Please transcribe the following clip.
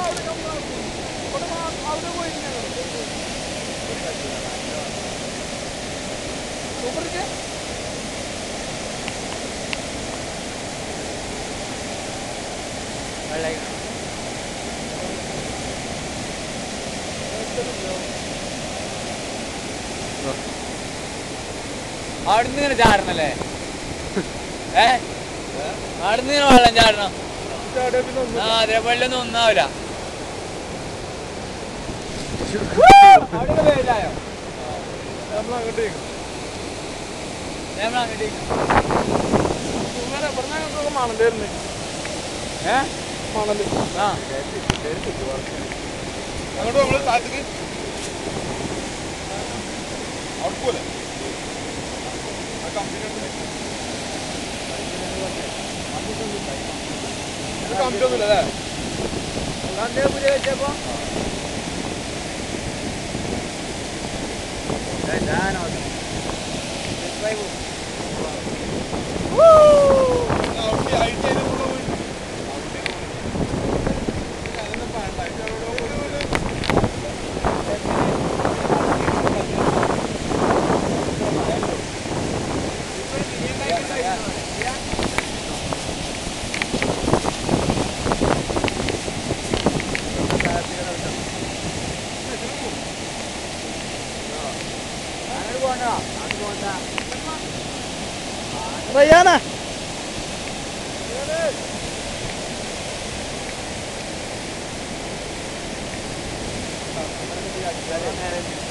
അവിടുന്ന് ഇങ്ങനെ ചാടണല്ലേ ഏ അവിടുന്ന് ഇങ്ങനെ വെള്ളം ചാടണം ആ അതിരപ്പള്ളിയൊന്നും ഒന്നാവില്ല അവിടെ പേരായോ നമ്മളങ്ങോട്ടേക്ക് ഏ ആ അങ്ങോട്ട് നമ്മള് താഴത്തേക്ക് അവിടെ പോലെ ആ കമ്പനി കമ്പനി ഒന്നുമില്ല അല്ലേ കണ്ടേ പുതിയ വെച്ചപ്പോ അവിടെ ഐ ടി ഐ അതൊന്നും വേണ്ട ഐ ടി അങ്ങോട്ട് പോകണ്ട അങ്ങോട്ട് പോകണ്ട റയ്യാന നേരെ